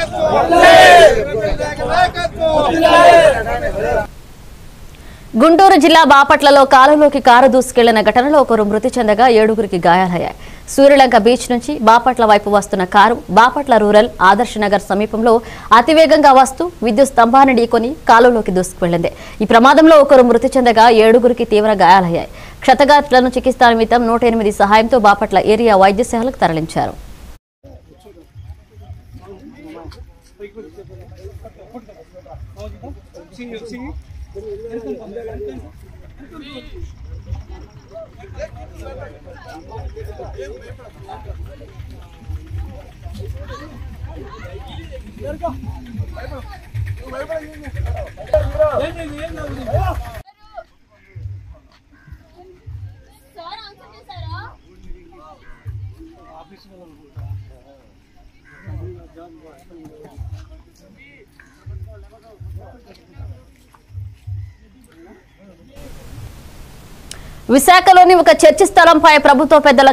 గుంటూరు జిల్లా బాపట్లలో కాలువలోకి కారు దూసుకెళ్లిన ఘటనలో ఒకరు మృతి చెందగా ఏడుగురికి గాయాలయ్యాయి సూర్యలంక బీచ్ నుంచి బాపట్ల వైపు వస్తున్న కారు బాపట్ల రూరల్ ఆదర్శ నగర్ సమీపంలో అతివేగంగా వస్తూ విద్యుత్ స్తంభాన్ని ఢీకొని కాలువలోకి దూసుకువెళ్లింది ఈ ప్రమాదంలో ఒకరు మృతి చెందగా ఏడుగురికి తీవ్ర గాయాలయ్యాయి క్షతగాత్రులను చికిత్స నిమిత్తం నూట ఎనిమిది సహాయంతో బాపట్ల ఏరియా వైద్యశాలకు తరలించారు సార్ ఆన్సర్ చేశారా విశాఖలోని ఒక చర్చి స్థలంపై ప్రభుత్వ పెద్దల